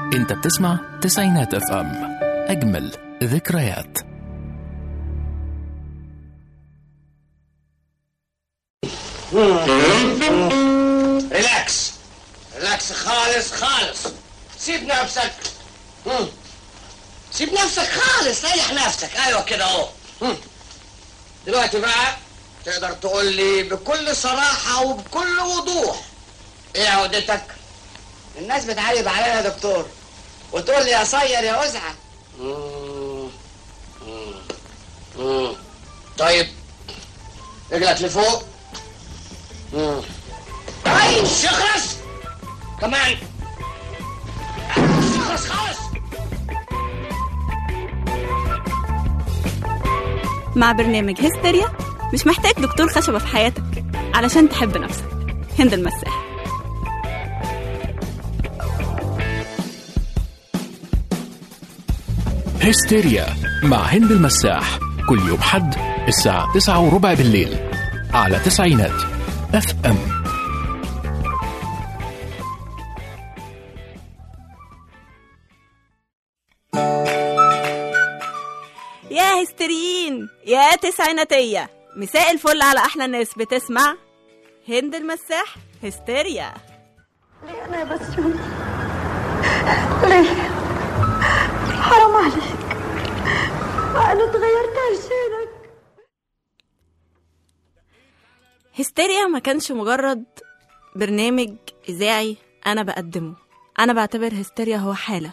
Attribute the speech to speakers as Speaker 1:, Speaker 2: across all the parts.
Speaker 1: انت بتسمع تسعينات اف ام اجمل ذكريات
Speaker 2: ريلاكس ريلاكس خالص خالص سيب نفسك مم. سيب نفسك خالص ريح نفسك ايوه كده اهو مم. دلوقتي بقى تقدر تقول لي بكل صراحة وبكل وضوح ايه عقدتك؟
Speaker 3: الناس بتعيب عليا يا دكتور وتقول لي يا صير يا أزعة
Speaker 2: مم. مم. مم. طيب رجلك لفوق مم. كويس اخرس كمان اخرس خالص
Speaker 4: مع برنامج هستيريا مش محتاج دكتور خشبة في حياتك علشان تحب نفسك هند المساح
Speaker 1: هستيريا مع هند المساح كل يوم حد الساعة تسعة وربع بالليل على تسعينات اف ام
Speaker 4: يا هستيريين يا تسعيناتية مساء الفل على أحلى ناس بتسمع هند المساح هستيريا
Speaker 5: ليه انا يا بسيوني ليه حرام عليك انا اتغيرت عشانك
Speaker 4: هستيريا ما كانش مجرد برنامج إذاعي أنا بقدمه أنا بعتبر هستيريا هو حالة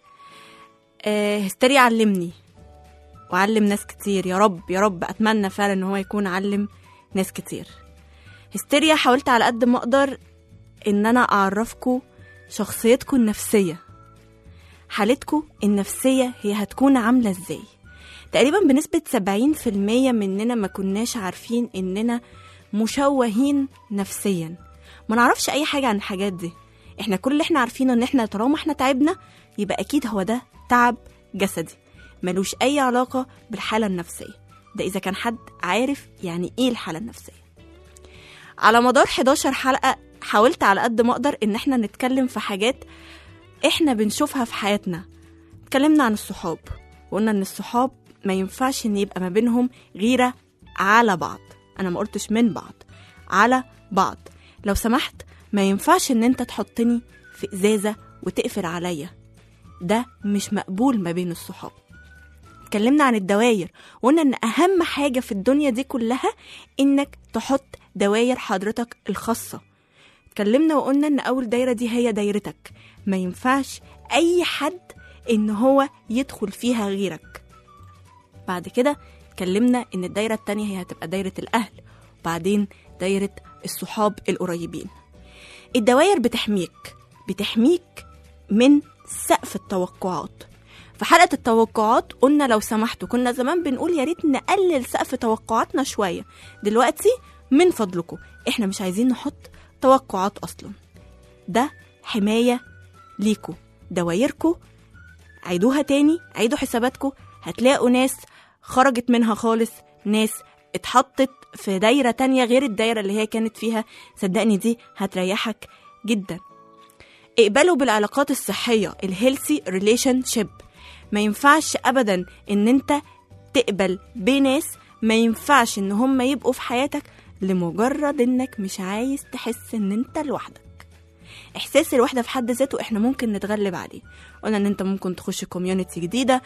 Speaker 4: آه، هستيريا علمني وعلم ناس كتير يا رب يا رب أتمنى فعلا إن هو يكون علم ناس كتير هستيريا حاولت على قد ما أقدر إن أنا أعرفكم شخصيتكم النفسية حالتكم النفسية هي هتكون عاملة إزاي تقريبا بنسبة 70% مننا ما كناش عارفين إننا مشوهين نفسيا ما نعرفش أي حاجة عن الحاجات دي احنا كل اللي احنا عارفينه ان احنا طالما احنا تعبنا يبقى اكيد هو ده تعب جسدي ملوش اي علاقة بالحالة النفسية ده اذا كان حد عارف يعني ايه الحالة النفسية على مدار 11 حلقة حاولت على قد ما اقدر ان احنا نتكلم في حاجات احنا بنشوفها في حياتنا اتكلمنا عن الصحاب وقلنا ان الصحاب ما ينفعش ان يبقى ما بينهم غيرة على بعض انا ما قلتش من بعض على بعض لو سمحت ما ينفعش ان انت تحطني في ازازة وتقفل عليا ده مش مقبول ما بين الصحاب اتكلمنا عن الدواير وقلنا ان اهم حاجة في الدنيا دي كلها انك تحط دواير حضرتك الخاصة اتكلمنا وقلنا ان اول دايرة دي هي دايرتك ما ينفعش اي حد ان هو يدخل فيها غيرك بعد كده اتكلمنا ان الدايرة التانية هي هتبقى دايرة الاهل وبعدين دايرة الصحاب القريبين الدواير بتحميك بتحميك من سقف التوقعات في حلقة التوقعات قلنا لو سمحتوا كنا زمان بنقول يا ريت نقلل سقف توقعاتنا شوية دلوقتي من فضلكم احنا مش عايزين نحط توقعات أصلا ده حماية ليكوا دوايركوا عيدوها تاني عيدوا حساباتكم هتلاقوا ناس خرجت منها خالص ناس اتحطت في دايرة تانية غير الدايرة اللي هي كانت فيها صدقني دي هتريحك جدا اقبلوا بالعلاقات الصحية الهيلثي ريليشن شيب ما ينفعش ابدا ان انت تقبل بناس ما ينفعش ان هم يبقوا في حياتك لمجرد انك مش عايز تحس ان انت لوحدك احساس الوحده في حد ذاته احنا ممكن نتغلب عليه قلنا ان انت ممكن تخش كوميونتي جديده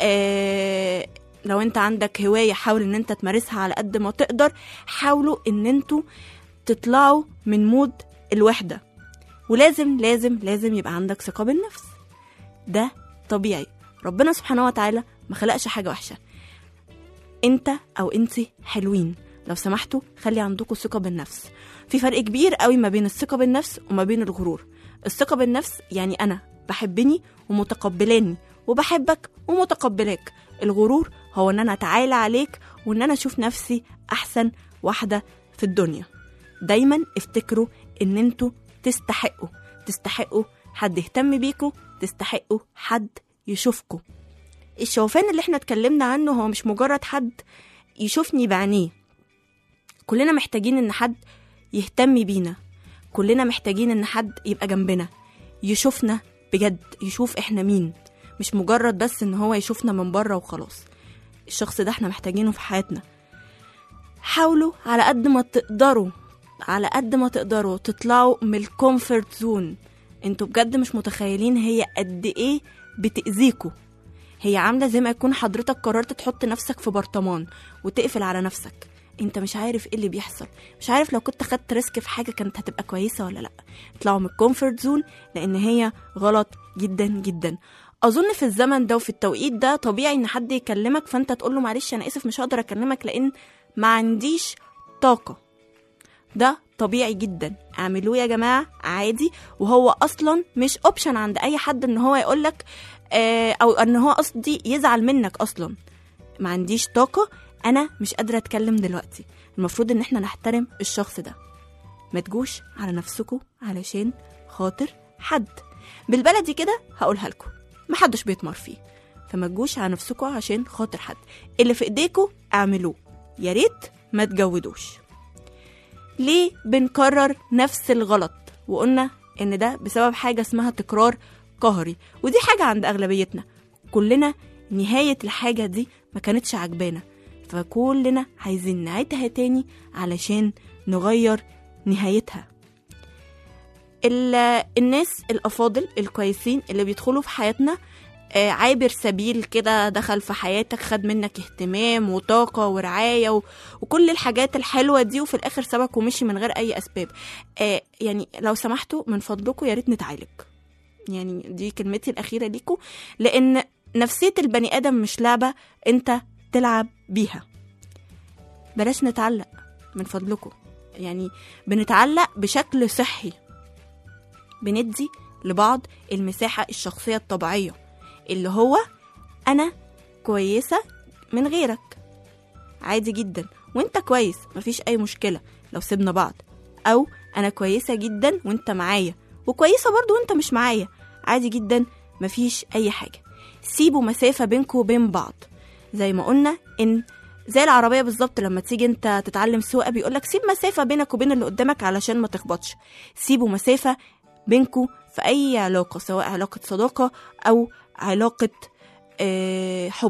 Speaker 4: اه لو انت عندك هوايه حاول ان انت تمارسها على قد ما تقدر حاولوا ان انتوا تطلعوا من مود الوحده ولازم لازم لازم يبقى عندك ثقه بالنفس ده طبيعي ربنا سبحانه وتعالى ما خلقش حاجه وحشه انت او انتي حلوين لو سمحتوا خلي عندكم ثقه بالنفس في فرق كبير قوي ما بين الثقه بالنفس وما بين الغرور الثقه بالنفس يعني انا بحبني ومتقبلاني وبحبك ومتقبلاك الغرور هو ان انا اتعالى عليك وان انا اشوف نفسي احسن واحده في الدنيا دايما افتكروا ان انتوا تستحقوا تستحقوا حد يهتم بيكوا تستحقوا حد يشوفكوا الشوفان اللي احنا اتكلمنا عنه هو مش مجرد حد يشوفني بعينيه كلنا محتاجين ان حد يهتم بينا كلنا محتاجين ان حد يبقى جنبنا يشوفنا بجد يشوف احنا مين مش مجرد بس ان هو يشوفنا من بره وخلاص الشخص ده احنا محتاجينه في حياتنا حاولوا على قد ما تقدروا على قد ما تقدروا تطلعوا من الكومفورت زون انتوا بجد مش متخيلين هي قد ايه بتأذيكوا هي عاملة زي ما يكون حضرتك قررت تحط نفسك في برطمان وتقفل على نفسك انت مش عارف ايه اللي بيحصل مش عارف لو كنت خدت ريسك في حاجة كانت هتبقى كويسة ولا لا اطلعوا من الكومفورت زون لان هي غلط جدا جدا اظن في الزمن ده وفي التوقيت ده طبيعي ان حد يكلمك فانت تقول له معلش انا اسف مش هقدر اكلمك لان ما عنديش طاقة ده طبيعي جدا اعملوه يا جماعة عادي وهو اصلا مش اوبشن عند اي حد ان هو يقولك آه او ان هو قصدي يزعل منك اصلا ما عنديش طاقة انا مش قادرة اتكلم دلوقتي المفروض ان احنا نحترم الشخص ده ما تجوش على نفسكم علشان خاطر حد بالبلدي كده هقولها لكم محدش بيتمر فيه فما تجوش على نفسكم عشان خاطر حد اللي في ايديكم اعملوه يا ريت ما تجودوش ليه بنكرر نفس الغلط وقلنا ان ده بسبب حاجه اسمها تكرار قهري ودي حاجه عند اغلبيتنا كلنا نهايه الحاجه دي ما كانتش عجبانا فكلنا عايزين نعيدها تاني علشان نغير نهايتها ال- الناس الافاضل الكويسين اللي بيدخلوا في حياتنا آه، عابر سبيل كده دخل في حياتك خد منك اهتمام وطاقة ورعاية و... وكل الحاجات الحلوة دي وفي الآخر سابك ومشي من غير أي أسباب آه يعني لو سمحتوا من فضلكم يا ريت نتعالج يعني دي كلمتي الأخيرة ليكم لأن نفسية البني آدم مش لعبة أنت تلعب بيها بلاش نتعلق من فضلكم يعني بنتعلق بشكل صحي بندي لبعض المساحة الشخصية الطبيعية اللي هو أنا كويسة من غيرك عادي جدا وانت كويس مفيش أي مشكلة لو سيبنا بعض أو أنا كويسة جدا وانت معايا وكويسة برضو وانت مش معايا عادي جدا مفيش أي حاجة سيبوا مسافة بينكم وبين بعض زي ما قلنا إن زي العربية بالظبط لما تيجي انت تتعلم سواقة بيقولك سيب مسافة بينك وبين اللي قدامك علشان ما تخبطش سيبوا مسافة بينكم في أي علاقة سواء علاقة صداقة أو علاقة آه، حب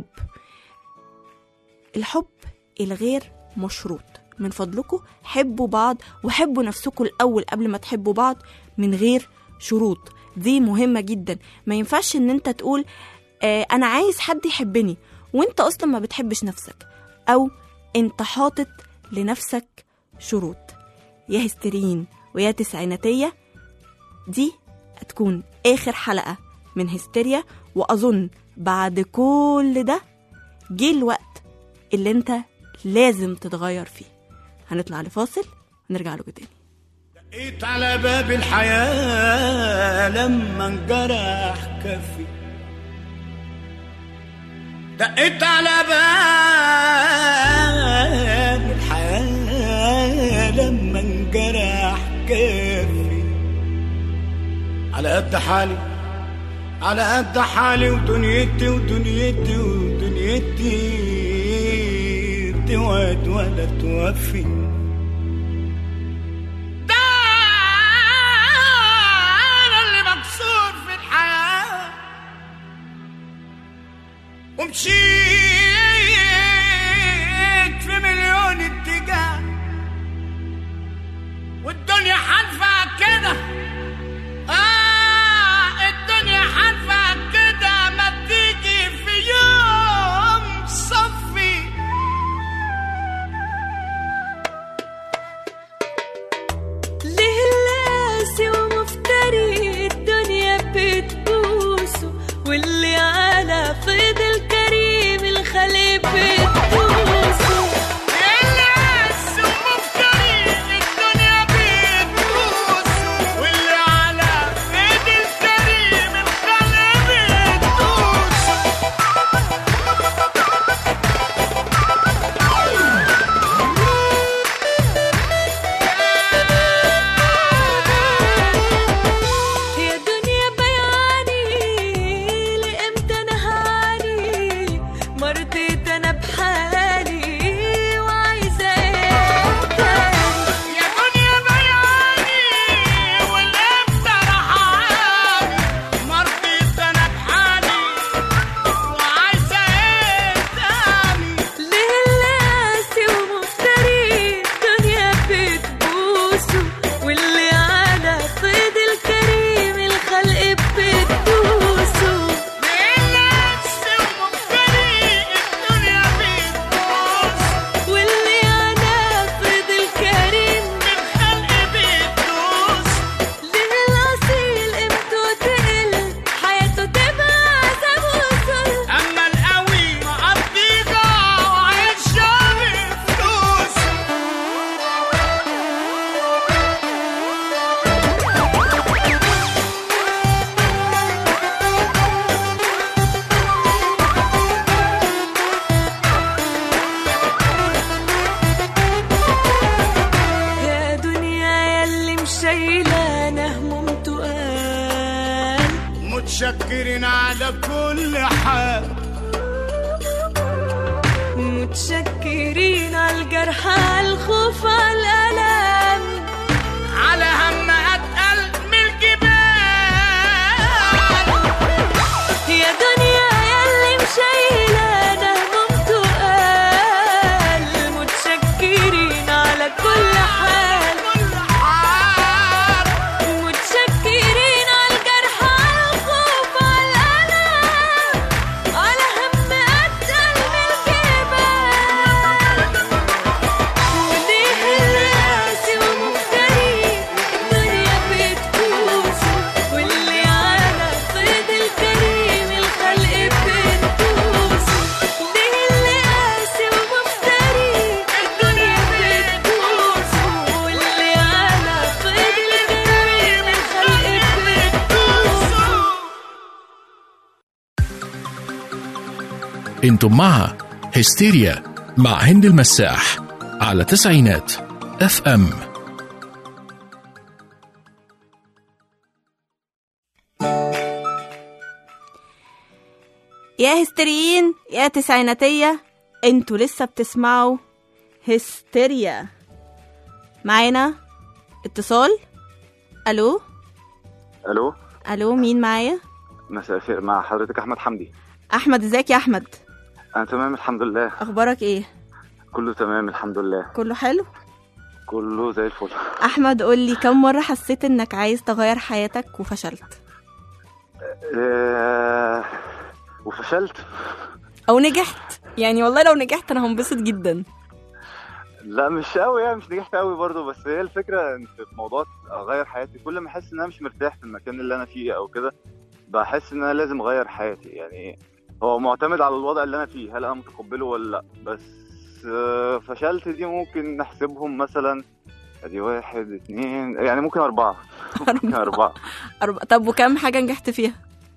Speaker 4: الحب الغير مشروط من فضلكم حبوا بعض وحبوا نفسكم الأول قبل ما تحبوا بعض من غير شروط دي مهمة جدا ما ينفعش ان انت تقول آه انا عايز حد يحبني وانت اصلا ما بتحبش نفسك او انت حاطط لنفسك شروط يا هستيريين ويا تسعيناتية دي هتكون آخر حلقة من هستيريا وأظن بعد كل ده جه الوقت اللي انت لازم تتغير فيه هنطلع لفاصل ونرجع له تاني
Speaker 6: دقيت على باب الحياة لما انجرح كفي دقيت على باب الحياة لما انجرح كفي على قد حالي على قد حالي ودنيتي ودنيتي ودنيتي توعد ولا توفي ده انا اللي مكسور في الحياه ومشيت في مليون اتجاه والدنيا حلفة كده آه الدنيا حلفة كده ما تيجي في يوم صفي
Speaker 7: ليه اللاسي ومفتري الدنيا بتبوسه واللي على فضل كريم
Speaker 6: متشكرين على كل حال
Speaker 7: متشكرين على الجرح على الخوف على الألم
Speaker 6: على هم اتقل من الجبال
Speaker 7: يا دنيا ياللي مشايلة ده هموم تقال متشكرين على كل حال متشكرين على الجرح على الخوف على الألم على هم أتقل من الجبال وليه الراسي ومفتري الدنيا بتبوس واللي على صيد الكريم الخلق بتبوس ليه اللي قاسي ومفتري الدنيا بتبوس واللي على صيد الكريم الخلق بتبوس
Speaker 1: انتم مع هستيريا مع هند المساح على تسعينات اف ام
Speaker 4: يا هستيريين يا تسعيناتية انتوا لسه بتسمعوا هستيريا معانا اتصال الو
Speaker 8: الو
Speaker 4: الو مين معايا
Speaker 8: مساء الخير مع حضرتك احمد حمدي
Speaker 4: احمد ازيك يا احمد
Speaker 8: انا تمام الحمد لله
Speaker 4: اخبارك ايه
Speaker 8: كله تمام الحمد لله
Speaker 4: كله حلو
Speaker 8: كله زي الفل
Speaker 4: احمد قول لي كم مره حسيت انك عايز تغير حياتك وفشلت
Speaker 8: آه... وفشلت
Speaker 4: او نجحت يعني والله لو نجحت انا هنبسط جدا
Speaker 8: لا مش قوي يعني مش نجحت قوي برضه بس هي الفكره ان في موضوع اغير حياتي كل ما احس ان انا مش مرتاح في المكان اللي انا فيه او كده بحس ان انا لازم اغير حياتي يعني هو معتمد على الوضع اللي انا فيه هل انا متقبله ولا لا بس آه، فشلت دي ممكن نحسبهم مثلا ادي واحد اتنين يعني ممكن اربعة ممكن اربعة
Speaker 4: أربع... طب وكم حاجه نجحت فيها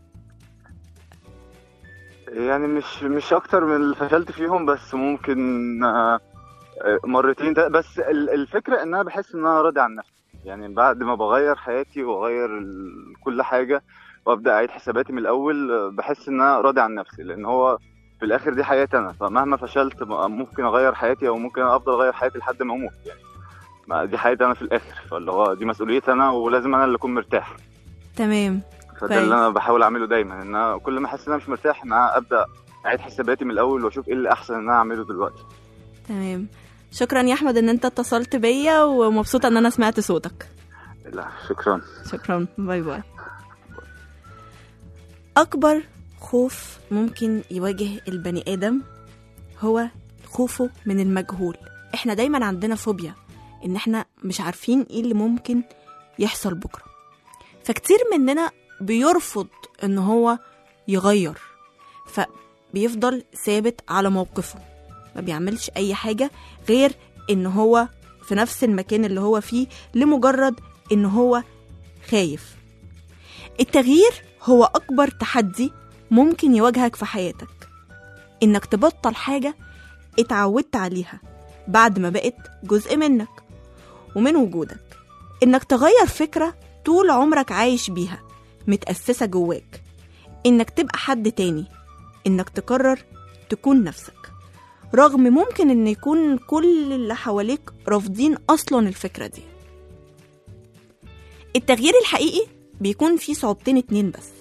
Speaker 8: يعني مش مش اكتر من اللي فشلت فيهم بس ممكن آه، آه، مرتين تلاتة. بس ال- الفكره ان انا بحس ان انا راضي عن نفسي يعني بعد ما بغير حياتي واغير ال- كل حاجه وابدا اعيد حساباتي من الاول آه، بحس ان انا راضي عن نفسي لان هو في الاخر دي حياتي انا فمهما فشلت م- ممكن اغير حياتي او ممكن افضل اغير حياتي لحد ما اموت يعني ما دي حياتي انا في الاخر فاللي هو دي مسؤوليتي انا ولازم انا اللي اكون مرتاح
Speaker 4: تمام
Speaker 8: فده
Speaker 4: كويس.
Speaker 8: اللي انا بحاول اعمله دايما ان أنا كل ما احس ان انا مش مرتاح ان انا ابدا اعيد حساباتي من الاول واشوف ايه اللي احسن ان انا اعمله دلوقتي
Speaker 4: تمام شكرا يا احمد ان انت اتصلت بيا ومبسوطه ان انا سمعت صوتك
Speaker 8: لا شكرا
Speaker 4: شكرا باي باي اكبر خوف ممكن يواجه البني ادم هو خوفه من المجهول احنا دايما عندنا فوبيا ان احنا مش عارفين ايه اللي ممكن يحصل بكره فكتير مننا بيرفض ان هو يغير فبيفضل ثابت على موقفه ما بيعملش اي حاجه غير ان هو في نفس المكان اللي هو فيه لمجرد ان هو خايف التغيير هو اكبر تحدي ممكن يواجهك في حياتك انك تبطل حاجه اتعودت عليها بعد ما بقت جزء منك ومن وجودك انك تغير فكره طول عمرك عايش بيها متأسسة جواك انك تبقى حد تاني انك تقرر تكون نفسك رغم ممكن ان يكون كل اللي حواليك رافضين اصلا الفكرة دي التغيير الحقيقي بيكون فيه صعوبتين اتنين بس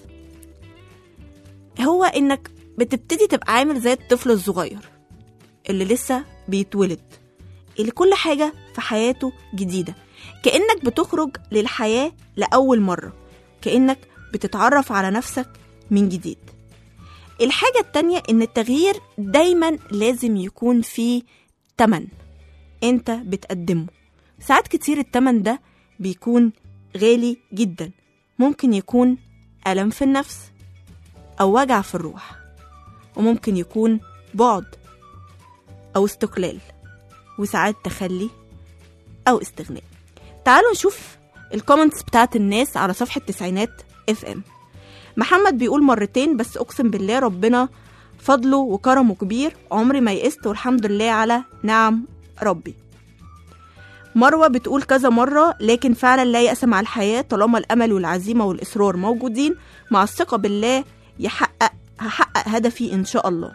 Speaker 4: هو انك بتبتدي تبقى عامل زي الطفل الصغير اللي لسه بيتولد اللي كل حاجة في حياته جديدة كأنك بتخرج للحياة لأول مرة كأنك بتتعرف على نفسك من جديد الحاجة التانية إن التغيير دايما لازم يكون فيه تمن انت بتقدمه ساعات كتير التمن ده بيكون غالي جدا ممكن يكون ألم في النفس أو وجع في الروح وممكن يكون بعد أو استقلال وساعات تخلي أو استغناء تعالوا نشوف الكومنتس بتاعت الناس على صفحة تسعينات اف ام محمد بيقول مرتين بس أقسم بالله ربنا فضله وكرمه كبير عمري ما يئست والحمد لله على نعم ربي مروة بتقول كذا مرة لكن فعلا لا يأس مع الحياة طالما الأمل والعزيمة والإصرار موجودين مع الثقة بالله يحقق هحقق هدفي إن شاء الله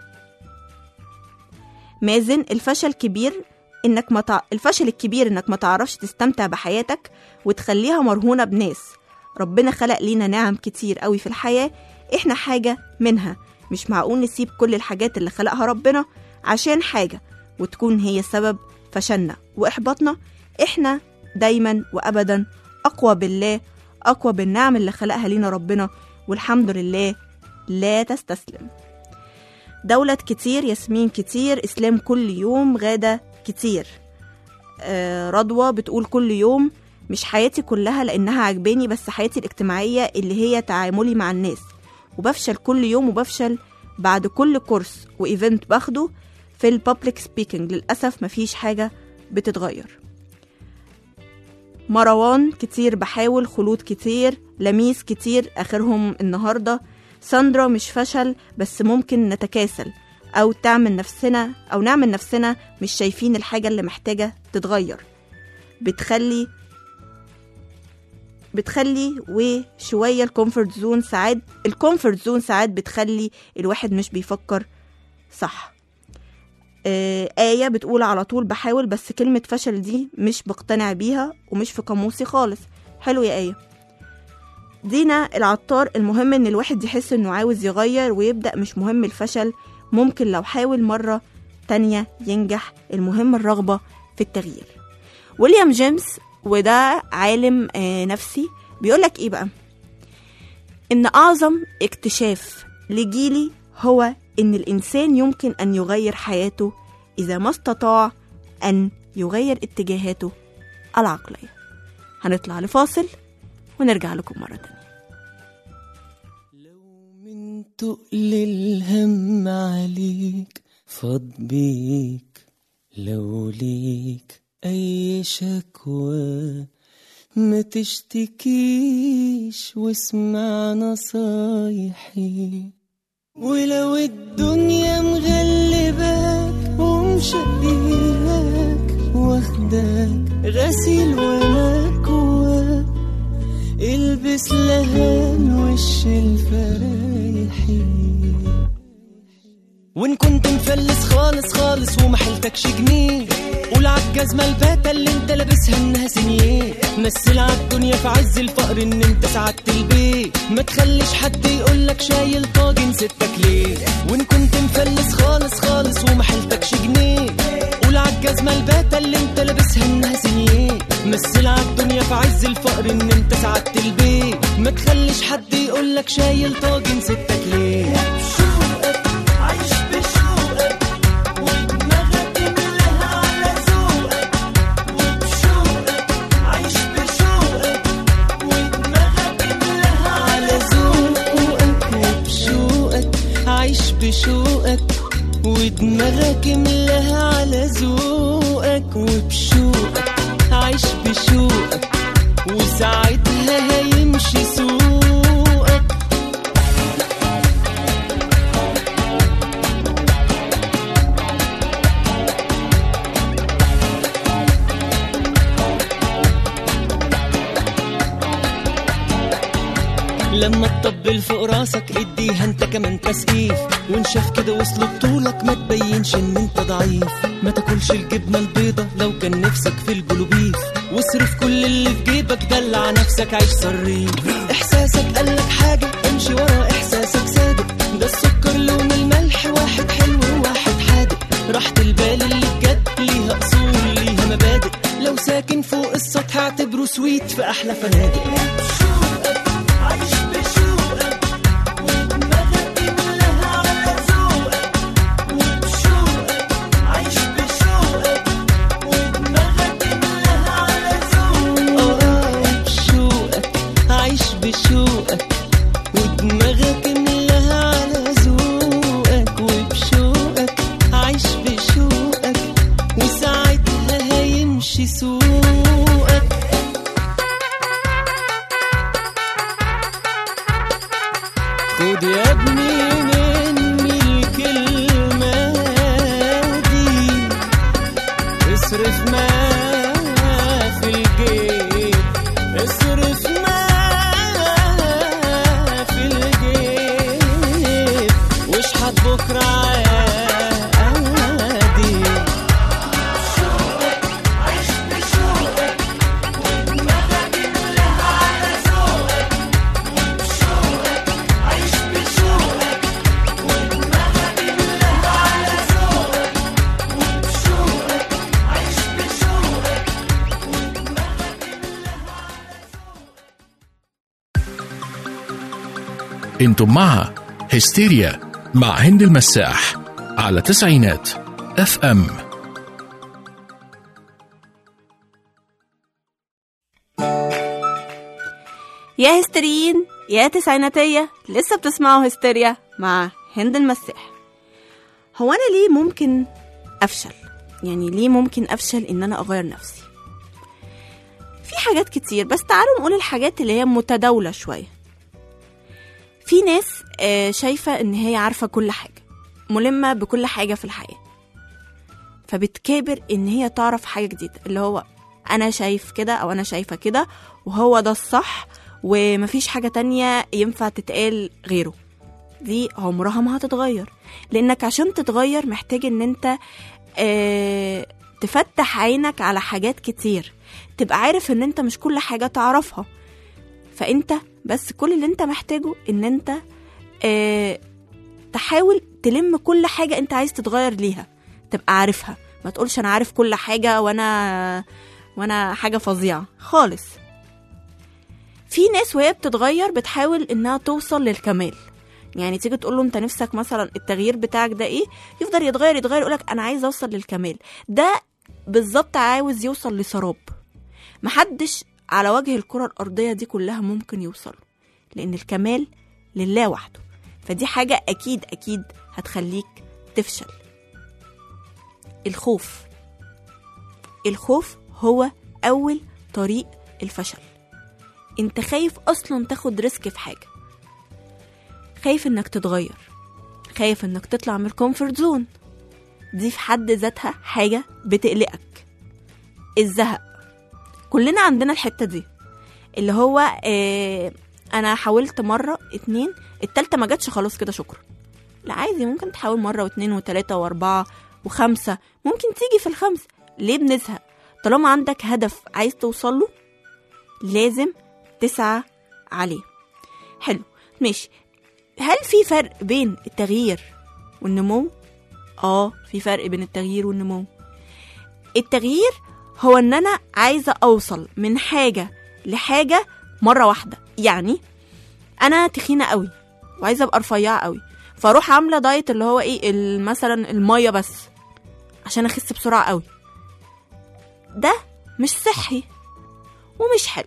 Speaker 4: مازن الفشل كبير انك ما تع... الفشل الكبير انك ما تعرفش تستمتع بحياتك وتخليها مرهونة بناس ربنا خلق لينا نعم كتير قوي في الحياة احنا حاجة منها مش معقول نسيب كل الحاجات اللي خلقها ربنا عشان حاجة وتكون هي سبب فشلنا وإحباطنا احنا دايما وأبدا أقوى بالله أقوى بالنعم اللي خلقها لينا ربنا والحمد لله لا تستسلم دولة كتير ياسمين كتير إسلام كل يوم غادة كتير آه رضوى بتقول كل يوم مش حياتي كلها لأنها عجباني بس حياتي الاجتماعية اللي هي تعاملي مع الناس وبفشل كل يوم وبفشل بعد كل كورس وإيفنت باخده في البابليك سبيكينج للأسف مفيش حاجة بتتغير مروان كتير بحاول خلود كتير لميس كتير آخرهم النهاردة ساندرا مش فشل بس ممكن نتكاسل أو تعمل نفسنا أو نعمل نفسنا مش شايفين الحاجة اللي محتاجة تتغير بتخلي بتخلي وشوية الكومفورت زون ساعات الكومفورت زون ساعات بتخلي الواحد مش بيفكر صح آه آية بتقول على طول بحاول بس كلمة فشل دي مش بقتنع بيها ومش في قاموسي خالص حلو يا آية دينا العطار المهم ان الواحد يحس انه عاوز يغير ويبدأ مش مهم الفشل ممكن لو حاول مرة تانية ينجح المهم الرغبة في التغيير ويليام جيمس وده عالم آه، نفسي بيقولك ايه بقى ان اعظم اكتشاف لجيلي هو ان الانسان يمكن ان يغير حياته اذا ما استطاع ان يغير اتجاهاته العقليه هنطلع لفاصل ونرجع لكم مره تانية
Speaker 9: من تقل الهم عليك فاض بيك لو ليك أي شكوى ما تشتكيش واسمع نصايحي ولو الدنيا مغلباك ومشقياك واخداك غسيل ومكواك البس لهان وش الفرايحي وان كنت مفلس خالص خالص وما حيلتكش جنيه قول عالجزمة الباتة اللي انت لابسها انها سنيه مثل عالدنيا في عز الفقر ان انت سعدت البيت ما تخليش حد يقولك شايل طاجن ستك ليه وان كنت مفلس خالص خالص وما حيلتكش جنيه قول عالجزمة الباتة اللي انت لابسها انها سنيه مثل عالدنيا في عز الفقر ان انت سعدت البيت ما تخليش حد يقولك شايل طاجن ستك ليه عايش بشوقك ودماغك ملها على ذوقك وبشوقك عايش بشوقك ودماغك ملها على ذوقك وبشوقك عايش بشوقك ودماغك ملها على ذوقك وبشوقك عايش بشوقك وساعتها هيمشي سوقك لما تطبل فوق راسك اديها انت كمان تسقيف وان شاف كده وصل بطولك ما تبينش ان انت ضعيف ما تاكلش الجبنه البيضه لو كان نفسك في الجلوبيف واصرف كل اللي في جيبك دلع نفسك عيش صريف احساسك قالك حاجه امشي ورا احساسك صادق ده السكر لون الملح واحد حلو وواحد حادق راحة البال اللي بجد ليها اصول ليها مبادئ لو ساكن فوق السطح اعتبره سويت في احلى فنادق عايش بشوقك ودماغك ملها على ذوقك وبشوقك عايش بشوقك ودماغك ملها على ذوقك اه بشوقك عايش بشوقك ودماغك ملها على ذوقك وبشوقك عايش بشوقك وساعتها هيمشي سوقك خد يا ابني مني الكلمة دي اصرف ما
Speaker 1: انتم مع هستيريا مع هند المساح على تسعينات اف ام
Speaker 4: يا هستيريين يا تسعيناتية لسه بتسمعوا هستيريا مع هند المساح هو أنا ليه ممكن أفشل؟ يعني ليه ممكن أفشل إن أنا أغير نفسي؟ في حاجات كتير بس تعالوا نقول الحاجات اللي هي متداولة شوية في ناس آه، شايفة إن هي عارفة كل حاجة ملمة بكل حاجة في الحياة فبتكابر إن هي تعرف حاجة جديدة اللي هو أنا شايف كده أو أنا شايفة كده وهو ده الصح ومفيش حاجة تانية ينفع تتقال غيره دي عمرها ما هتتغير لأنك عشان تتغير محتاج إن أنت آه تفتح عينك على حاجات كتير تبقى عارف إن أنت مش كل حاجة تعرفها فأنت بس كل اللي أنت محتاجه إن أنت آه تحاول تلم كل حاجة أنت عايز تتغير ليها تبقى عارفها ما تقولش أنا عارف كل حاجة وأنا وأنا حاجة فظيعة خالص في ناس وهي بتتغير بتحاول انها توصل للكمال يعني تيجي تقول له انت نفسك مثلا التغيير بتاعك ده ايه يفضل يتغير يتغير يقولك انا عايز اوصل للكمال ده بالظبط عاوز يوصل لسراب محدش على وجه الكرة الأرضية دي كلها ممكن يوصل لأن الكمال لله وحده فدي حاجة أكيد أكيد هتخليك تفشل الخوف الخوف هو أول طريق الفشل انت خايف اصلا تاخد ريسك في حاجه خايف انك تتغير خايف انك تطلع من الكومفورت زون دي في حد ذاتها حاجه بتقلقك الزهق كلنا عندنا الحته دي اللي هو اه انا حاولت مره اتنين التالتة ما جاتش خلاص كده شكرا لا عادي ممكن تحاول مره واتنين وتلاته واربعه وخمسه ممكن تيجي في الخمسه ليه بنزهق طالما عندك هدف عايز توصل له لازم تسعى عليه حلو ماشي هل في فرق بين التغيير والنمو اه في فرق بين التغيير والنمو التغيير هو ان انا عايزه اوصل من حاجه لحاجه مره واحده يعني انا تخينه قوي وعايزه ابقى رفيعه قوي فاروح عامله دايت اللي هو ايه ال- مثلا الميه بس عشان اخس بسرعه قوي ده مش صحي ومش حلو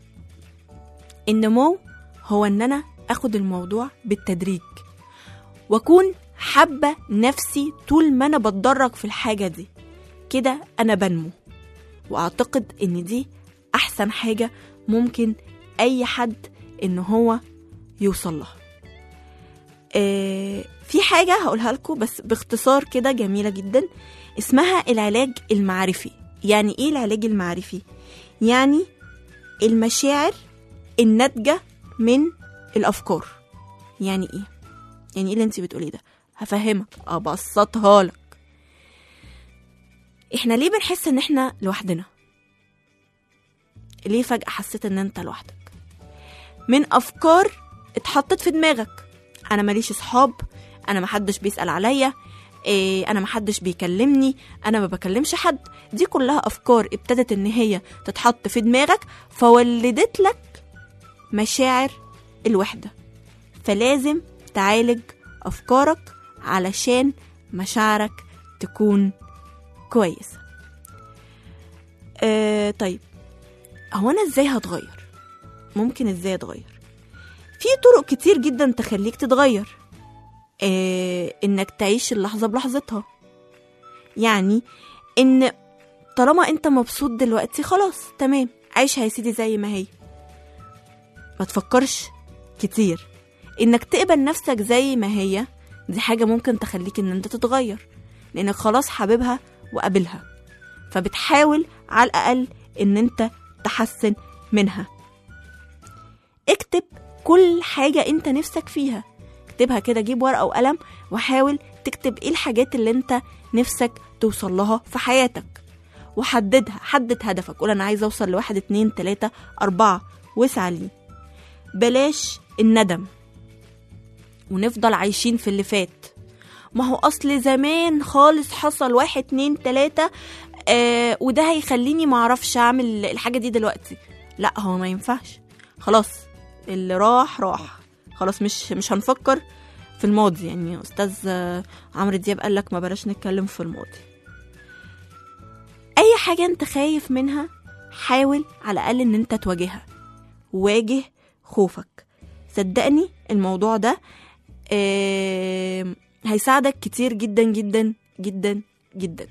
Speaker 4: النمو هو ان انا اخد الموضوع بالتدريج واكون حابه نفسي طول ما انا بتدرج في الحاجه دي كده انا بنمو واعتقد ان دي احسن حاجه ممكن اي حد ان هو يوصل لها آه في حاجه هقولها لكم بس باختصار كده جميله جدا اسمها العلاج المعرفي يعني ايه العلاج المعرفي يعني المشاعر الناتجة من الأفكار يعني إيه؟ يعني إيه اللي أنت بتقوليه ده؟ هفهمك أبسطها لك إحنا ليه بنحس إن إحنا لوحدنا؟ ليه فجأة حسيت إن أنت لوحدك؟ من أفكار اتحطت في دماغك أنا ماليش أصحاب أنا محدش بيسأل عليا إيه انا محدش بيكلمني انا ما بكلمش حد دي كلها افكار ابتدت ان هي تتحط في دماغك فولدت لك مشاعر الوحده فلازم تعالج افكارك علشان مشاعرك تكون كويسه آه طيب هو انا ازاي هتغير ممكن ازاي اتغير في طرق كتير جدا تخليك تتغير آه انك تعيش اللحظه بلحظتها يعني ان طالما انت مبسوط دلوقتي خلاص تمام عيشها يا سيدي زي ما هي ما تفكرش كتير انك تقبل نفسك زي ما هي دي حاجة ممكن تخليك ان انت تتغير لانك خلاص حاببها وقابلها فبتحاول على الاقل ان انت تحسن منها اكتب كل حاجة انت نفسك فيها اكتبها كده جيب ورقة وقلم وحاول تكتب ايه الحاجات اللي انت نفسك توصل لها في حياتك وحددها حدد هدفك قول انا عايزه اوصل لواحد اتنين تلاتة اربعة واسعى ليه بلاش الندم ونفضل عايشين في اللي فات ما هو اصل زمان خالص حصل واحد اتنين تلاتة آه وده هيخليني معرفش اعمل الحاجة دي دلوقتي لا هو ما ينفعش خلاص اللي راح راح خلاص مش مش هنفكر في الماضي يعني استاذ آه، عمرو دياب قال لك ما بلاش نتكلم في الماضي اي حاجه انت خايف منها حاول على الاقل ان انت تواجهها واجه خوفك صدقني الموضوع ده آه، هيساعدك كتير جدا جدا جدا جدا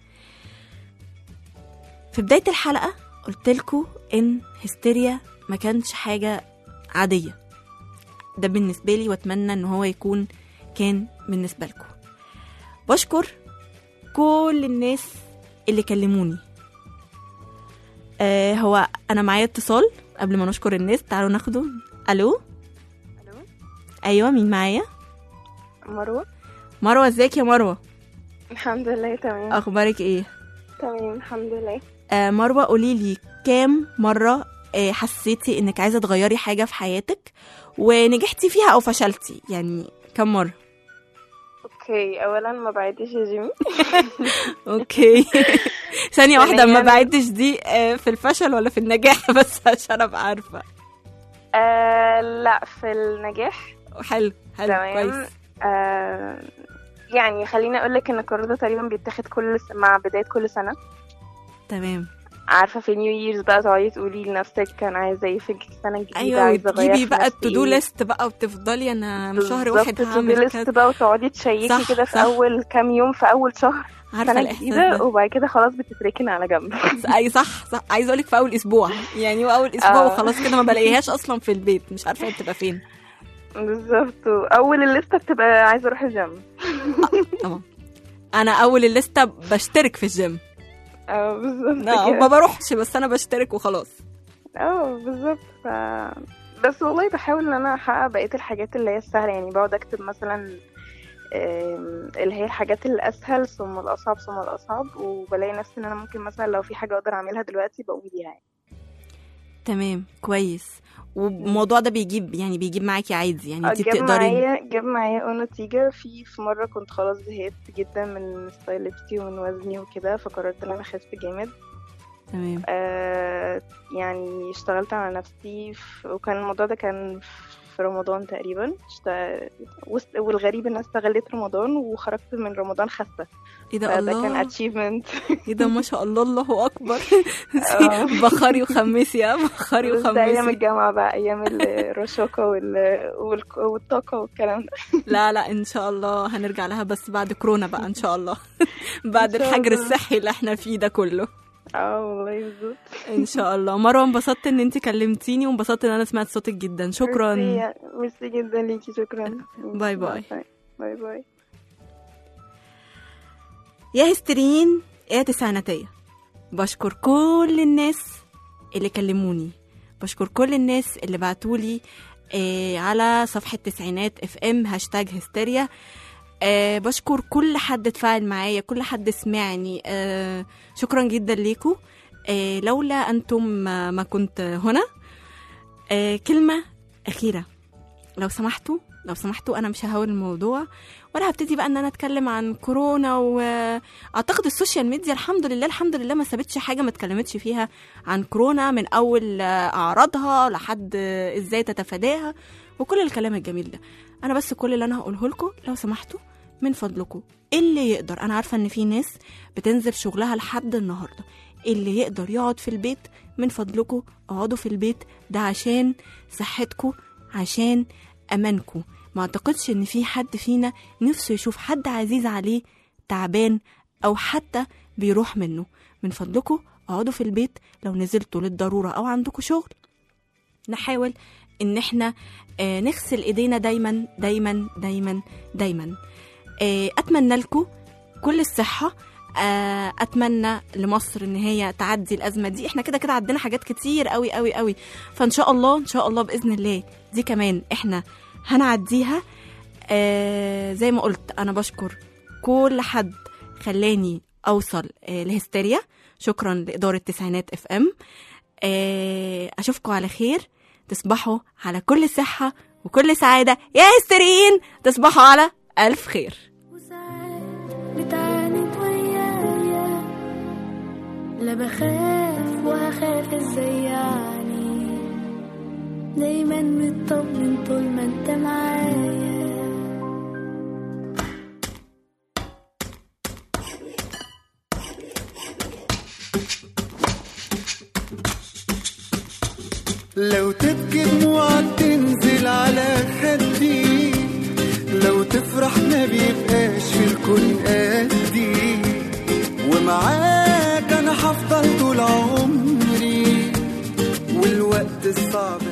Speaker 4: في بداية الحلقة قلت لكم إن هستيريا ما كانش حاجة عادية ده بالنسبة لي وأتمنى إن هو يكون كان بالنسبة لكم بشكر كل الناس اللي كلموني آه هو أنا معايا اتصال قبل ما نشكر الناس تعالوا ناخده ألو
Speaker 10: الو
Speaker 4: أيوة مين معايا
Speaker 10: مروه
Speaker 4: مروة ازيك يا مروة
Speaker 10: الحمد لله تمام
Speaker 4: أخبارك إيه
Speaker 10: تمام الحمد لله
Speaker 4: آه مروة قولي لي كام مرة آه حسيتي انك عايزة تغيري حاجة في حياتك ونجحتي فيها او فشلتي يعني كم مرة
Speaker 10: اوكي اولا ما بعدش يا جيمي
Speaker 4: اوكي ثانية واحدة ما
Speaker 10: ثانياً-
Speaker 4: بعدش دي آه في الفشل ولا في النجاح بس عشان ابقى عارفة
Speaker 10: آه لا في النجاح
Speaker 4: حلو حلو
Speaker 10: تمام
Speaker 4: كويس
Speaker 10: آه يعني خليني اقول لك ان القرار ده تقريبا بيتاخد كل س... مع بدايه كل سنه
Speaker 4: تمام
Speaker 10: عارفه في نيو ييرز بقى تقعدي تقولي لنفسك انا عايزه ايه في السنه الجديده
Speaker 4: ايوه
Speaker 10: عايزه اغير
Speaker 4: وتجيبي
Speaker 10: في
Speaker 4: بقى
Speaker 10: نفسي
Speaker 4: التو
Speaker 10: إيه.
Speaker 4: ليست بقى وتفضلي انا من شهر
Speaker 10: بالظبط،
Speaker 4: واحد
Speaker 10: to do
Speaker 4: هعمل
Speaker 10: list
Speaker 4: كذا
Speaker 10: بقى وتقعدي تشيكي
Speaker 4: صح،
Speaker 10: كده في
Speaker 4: صح.
Speaker 10: اول كام يوم في اول شهر
Speaker 4: عارفة
Speaker 10: سنه
Speaker 4: الإحساس
Speaker 10: جديده
Speaker 4: ده.
Speaker 10: وبعد كده خلاص بتتركن على جنب
Speaker 4: اي صح صح عايزه اقول لك في اول اسبوع يعني واول اسبوع
Speaker 10: آه.
Speaker 4: وخلاص كده ما بلاقيهاش اصلا في البيت مش عارفه هي بتبقى فين
Speaker 10: بالظبط واول الليسته بتبقى عايزه اروح الجيم
Speaker 4: طبعا انا اول الليسته بشترك في الجيم
Speaker 10: اه بالظبط
Speaker 4: لا
Speaker 10: كده.
Speaker 4: ما بروحش بس انا بشترك وخلاص
Speaker 10: اه بالظبط ف... بس والله بحاول ان انا احقق بقيه الحاجات اللي هي السهله يعني بقعد اكتب مثلا آم، اللي هي الحاجات الاسهل ثم الاصعب ثم الاصعب وبلاقي نفسي ان انا ممكن مثلا لو في حاجه اقدر اعملها دلوقتي بقوم بيها يعني.
Speaker 4: تمام كويس والموضوع ده بيجيب يعني بيجيب معاكي عادي يعني انت
Speaker 10: جاب
Speaker 4: بتقدري
Speaker 10: معايا جاب معايا اه نتيجة في في مرة كنت خلاص زهقت جدا من ستايل لبسي ومن وزني وكده فقررت ان انا اخس جامد
Speaker 4: تمام
Speaker 10: آه يعني اشتغلت على نفسي ف- وكان الموضوع ده كان في رمضان تقريبا اشت- وست- والغريب ان انا استغليت رمضان وخرجت من رمضان خاسة
Speaker 4: ايه ده
Speaker 10: فده كان
Speaker 4: الله
Speaker 10: achievement
Speaker 4: ايه ده ما شاء الله الله اكبر
Speaker 10: آه.
Speaker 4: بخاري وخمسي يا بخاري
Speaker 10: بس ده ايام
Speaker 4: وخمسي
Speaker 10: الجامعة بقى ايام الرشاقة وال- والك- والطاقة والكلام ده
Speaker 4: لا لا ان شاء الله هنرجع لها بس بعد كورونا بقى ان شاء الله بعد
Speaker 10: إن شاء
Speaker 4: الحجر
Speaker 10: الله.
Speaker 4: الصحي اللي احنا فيه ده كله
Speaker 10: اه والله بالظبط
Speaker 4: ان شاء الله مروه انبسطت ان انت كلمتيني وانبسطت ان انا سمعت صوتك جدا شكرا
Speaker 10: ميرسي ميرسي جدا ليكي شكرا
Speaker 4: باي باي.
Speaker 10: باي باي
Speaker 4: يا هستريين يا تسعيناتية بشكر كل الناس اللي كلموني بشكر كل الناس اللي بعتولي آه على صفحة تسعينات اف ام هاشتاج هستيريا آه بشكر كل حد اتفاعل معايا كل حد سمعني آه شكرا جدا ليكم آه لولا انتم ما, ما كنت هنا آه كلمة أخيرة لو سمحتوا لو سمحتوا انا مش ههول الموضوع ولا هبتدي بقى ان انا اتكلم عن كورونا واعتقد السوشيال ميديا الحمد لله الحمد لله ما سابتش حاجه ما اتكلمتش فيها عن كورونا من اول آه، اعراضها لحد آه، ازاي تتفاداها وكل الكلام الجميل ده انا بس كل اللي انا هقوله لكم لو سمحتوا من فضلكم اللي يقدر انا عارفه ان في ناس بتنزل شغلها لحد النهارده اللي يقدر يقعد في البيت من فضلكم اقعدوا في البيت ده عشان صحتكم عشان امانكم ما اعتقدش ان في حد فينا نفسه يشوف حد عزيز عليه تعبان او حتى بيروح منه من فضلكم اقعدوا في البيت لو نزلتوا للضروره او عندكم شغل نحاول ان احنا آه، نغسل ايدينا دايما دايما دايما دايما آه، اتمنى لكم كل الصحه آه، اتمنى لمصر ان هي تعدي الازمه دي احنا كده كده عندنا حاجات كتير قوي قوي قوي فان شاء الله ان شاء الله باذن الله دي كمان احنا هنعديها آه زي ما قلت انا بشكر كل حد خلاني اوصل آه لهستيريا شكرا لاداره تسعينات اف ام آه اشوفكم على خير تصبحوا على كل صحه وكل سعاده يا هستيريين تصبحوا على الف خير
Speaker 5: بتعاند ويايا لا بخاف وهخاف ازاي يعني دايما مطمن طول ما انت معايا
Speaker 11: لو تبكي دموعك تنزل على خدي لو تفرح ما بيبقاش في الكون قدي ومعاك انا هفضل طول عمري والوقت الصعب